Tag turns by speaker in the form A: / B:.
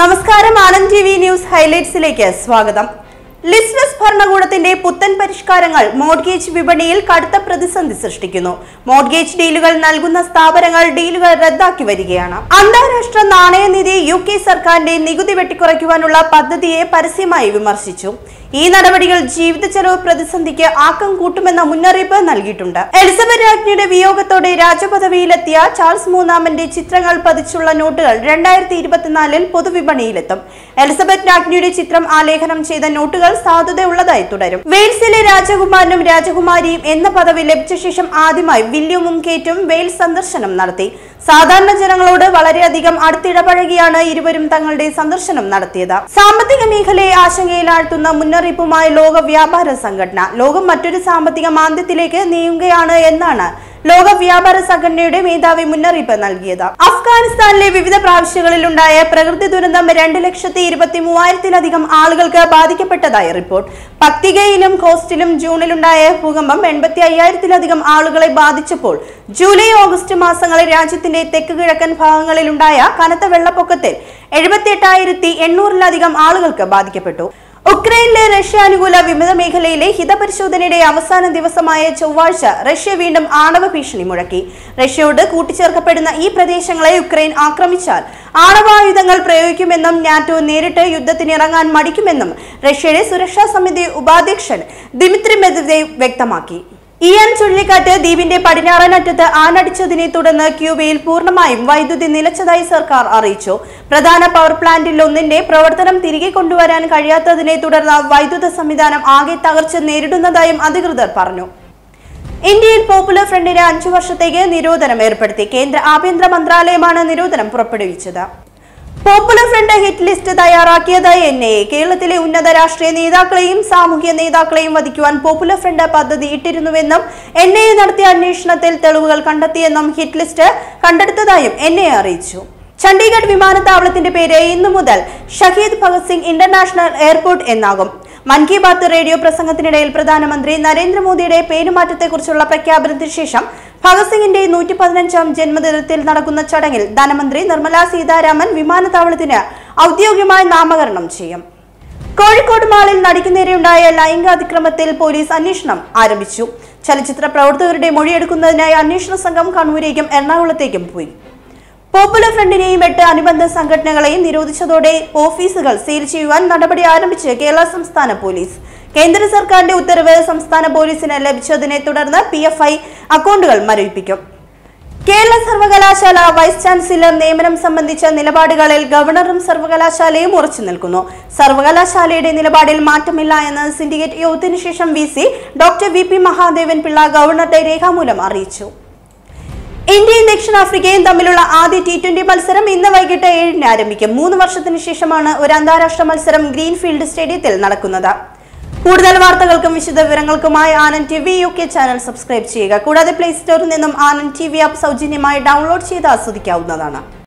A: നമസ്കാരം ആനന്ദ് ടി വി ന്യൂസ് ഹൈലൈറ്റ്സിലേക്ക് സ്വാഗതം ലിസ്ലസ് ഭരണകൂടത്തിന്റെ പുത്തൻ പരിഷ്കാരങ്ങൾ മോഡ്ഗേജ് വിപണിയിൽ കടുത്ത പ്രതിസന്ധി സൃഷ്ടിക്കുന്നു മോഡ്ഗേജ് ഡീലുകൾ നൽകുന്ന സ്ഥാപനങ്ങൾ ഡീലുകൾ റദ്ദാക്കി വരികയാണ് അന്താരാഷ്ട്ര നാണയനിധി യു കെ സർക്കാരിന്റെ നികുതി വെട്ടിക്കുറയ്ക്കുവാനുള്ള പദ്ധതിയെ പരസ്യമായി വിമർശിച്ചു ഈ നടപടികൾ ജീവിത ചെലവ് പ്രതിസന്ധിക്ക് ആക്കം കൂട്ടുമെന്ന മുന്നറിയിപ്പ് നൽകിയിട്ടുണ്ട് എലിസബത്ത് രാജ്ഞിയുടെ വിയോഗത്തോടെ രാജപദവിയിലെത്തിയ ചാൾസ് മൂന്നാമന്റെ ചിത്രങ്ങൾ പതിച്ചുള്ള നോട്ടുകൾ രണ്ടായിരത്തി ഇരുപത്തിനാലിൽ പൊതുവിപണിയിലെത്തും എലിസബത്ത് രാജ്ഞിയുടെ ചിത്രം ആലേഖനം ചെയ്ത നോട്ടുകൾ സാധുതയുള്ളതായി തുടരും വെയിൽസിലെ രാജകുമാരനും രാജകുമാരിയും എന്ന പദവി ലഭിച്ച ശേഷം ആദ്യമായി വില്യമും കേറ്റും വെയിൽസ് സന്ദർശനം നടത്തി സാധാരണ ജനങ്ങളോട് വളരെയധികം അടുത്തിടപഴകിയാണ് ഇരുവരും തങ്ങളുടെ സന്ദർശനം നടത്തിയത് സാമ്പത്തിക മേഖലയെ ആശങ്കയിലാഴ്ത്തുന്ന മുന്നറിയിപ്പുമായി ലോക വ്യാപാര സംഘടന ലോകം മറ്റൊരു സാമ്പത്തിക മാന്ദ്യത്തിലേക്ക് നീങ്ങുകയാണ് എന്നാണ് ലോക വ്യാപാര സംഘടനയുടെ മേധാവി മുന്നറിയിപ്പ് നൽകിയത് അഫ്ഗാനിസ്ഥാനിലെ വിവിധ പ്രാവശ്യങ്ങളിലുണ്ടായ പ്രകൃതി ദുരന്തം രണ്ട് ലക്ഷത്തി ഇരുപത്തി മൂവായിരത്തിലധികം ആളുകൾക്ക് ബാധിക്കപ്പെട്ടതായി റിപ്പോർട്ട് പക്തികയിലും കോസ്റ്റിലും ജൂണിലുണ്ടായ ഭൂകമ്പം എൺപത്തി അയ്യായിരത്തിലധികം ആളുകളെ ബാധിച്ചപ്പോൾ ജൂലൈ ഓഗസ്റ്റ് മാസങ്ങളിൽ രാജ്യത്തിന്റെ തെക്ക് കിഴക്കൻ ഭാഗങ്ങളിലുണ്ടായ കനത്ത വെള്ളപ്പൊക്കത്തിൽ എഴുപത്തി എട്ടായിരത്തി എണ്ണൂറിലധികം ആളുകൾക്ക് ബാധിക്കപ്പെട്ടു ഉക്രൈനിലെ റഷ്യ അനുകൂല വിമത മേഖലയിലെ ഹിതപരിശോധനയുടെ അവസാന ദിവസമായ ചൊവ്വാഴ്ച റഷ്യ വീണ്ടും ആണവ ഭീഷണി മുഴക്കി റഷ്യയോട് കൂട്ടിച്ചേർക്കപ്പെടുന്ന ഈ പ്രദേശങ്ങളെ യുക്രൈൻ ആക്രമിച്ചാൽ ആണവായുധങ്ങൾ പ്രയോഗിക്കുമെന്നും നാറ്റോ നേരിട്ട് യുദ്ധത്തിനിറങ്ങാൻ മടിക്കുമെന്നും റഷ്യയുടെ സുരക്ഷാ സമിതി ഉപാധ്യക്ഷൻ ദിമിത്രി മെദ്വേദേവ് വ്യക്തമാക്കി ഇയാൻ ചുഴലിക്കാറ്റ് ദ്വീപിന്റെ പടിഞ്ഞാറൻ അറ്റത്ത് ആനടിച്ചതിനെ തുടർന്ന് ക്യൂബയിൽ പൂർണ്ണമായും വൈദ്യുതി നിലച്ചതായി സർക്കാർ അറിയിച്ചു പ്രധാന പവർ പ്ലാന്റിൽ ഒന്നിന്റെ പ്രവർത്തനം തിരികെ കൊണ്ടുവരാൻ കഴിയാത്തതിനെ തുടർന്ന് വൈദ്യുത സംവിധാനം ആകെ തകർച്ച നേരിടുന്നതായും അധികൃതർ പറഞ്ഞു ഇന്ത്യയിൽ പോപ്പുലർ ഫ്രണ്ടിന് അഞ്ചു വർഷത്തേക്ക് നിരോധനം ഏർപ്പെടുത്തി കേന്ദ്ര ആഭ്യന്തര മന്ത്രാലയമാണ് നിരോധനം പുറപ്പെടുവിച്ചത് പോപ്പുലർ ഫ്രണ്ട് ഹിറ്റ് ലിസ്റ്റ് തയ്യാറാക്കിയതായി എൻ ഐ എ കേരളത്തിലെ ഉന്നത രാഷ്ട്രീയ നേതാക്കളെയും സാമൂഹ്യ നേതാക്കളെയും വധിക്കുവാൻ പോപ്പുലർ ഫ്രണ്ട് പദ്ധതി ഇട്ടിരുന്നുവെന്നും എൻ ഐ എ നടത്തിയ അന്വേഷണത്തിൽ തെളിവുകൾ കണ്ടെത്തിയെന്നും ഹിറ്റ് ലിസ്റ്റ് കണ്ടെടുത്തതായും എൻ ഐ എ അറിയിച്ചു ചണ്ഡീഗഡ് വിമാനത്താവളത്തിന്റെ പേര് ഇന്നു മുതൽ ഷഹീദ് ഭഗത് സിംഗ് ഇന്റർനാഷണൽ എയർപോർട്ട് എന്നാകും മൻ കി ബാത്ത് റേഡിയോ പ്രസംഗത്തിനിടയിൽ പ്രധാനമന്ത്രി നരേന്ദ്രമോദിയുടെ പേരുമാറ്റത്തെക്കുറിച്ചുള്ള പ്രഖ്യാപനത്തിന് ശേഷം ഭഗത് സിംഗിന്റെ നൂറ്റി പതിനഞ്ചാം ജന്മദിനത്തിൽ നടക്കുന്ന ചടങ്ങിൽ ധനമന്ത്രി നിർമ്മല സീതാരാമൻ വിമാനത്താവളത്തിന് ഔദ്യോഗികമായി നാമകരണം ചെയ്യും കോഴിക്കോട് മാളിൽ നടിക്ക് നേരെയുണ്ടായ ലൈംഗിക അതിക്രമത്തിൽ പോലീസ് അന്വേഷണം ആരംഭിച്ചു ചലച്ചിത്ര പ്രവർത്തകരുടെ മൊഴിയെടുക്കുന്നതിനായി അന്വേഷണ സംഘം കണ്ണൂരേക്കും എറണാകുളത്തേക്കും പോയി പോപ്പുലർ ഫ്രണ്ടിനെയും എട്ട് അനുബന്ധ സംഘടനകളെയും നിരോധിച്ചതോടെ ഓഫീസുകൾ സീൽ ചെയ്യുവാൻ നടപടി ആരംഭിച്ച് കേരള സംസ്ഥാന പോലീസ് കേന്ദ്ര സർക്കാരിന്റെ ഉത്തരവ് സംസ്ഥാന പോലീസിന് ലഭിച്ചതിനെ തുടർന്ന് പി എഫ് ഐ അക്കൗണ്ടുകൾ മരവിപ്പിക്കും കേരള സർവകലാശാല വൈസ് ചാൻസലർ നിയമനം സംബന്ധിച്ച നിലപാടുകളിൽ ഗവർണറും സർവകലാശാലയും ഉറച്ചു നിൽക്കുന്നു സർവകലാശാലയുടെ നിലപാടിൽ മാറ്റമില്ല എന്ന് സിൻഡിക്കേറ്റ് യോഗത്തിനു ശേഷം V C doctor V P Mahadevan Pillai ഗവർണറുടെ രേഖാമൂലം അറിയിച്ചു ഇന്ത്യയും ദക്ഷിണാഫ്രിക്കയും തമ്മിലുള്ള ആദ്യ ടി ട്വന്റി മത്സരം ഇന്ന് വൈകിട്ട് ഏഴിന് ആരംഭിക്കും മൂന്ന് വർഷത്തിന് ശേഷമാണ് ഒരു അന്താരാഷ്ട്ര മത്സരം ഗ്രീൻഫീൽഡ് സ്റ്റേഡിയത്തിൽ നടക്കുന്നത് കൂടുതൽ വാർത്തകൾക്കും വിശദ വിവരങ്ങൾക്കുമായി Anand T V U K channel subscribe ചെയ്യുക കൂടാതെ പ്ലേ സ്റ്റോറിൽ നിന്നും ആനന്ദ് ടി വി ആപ്പ് സൗജന്യമായി ഡൗൺലോഡ് ചെയ്ത് ആസ്വദിക്കാവുന്നതാണ്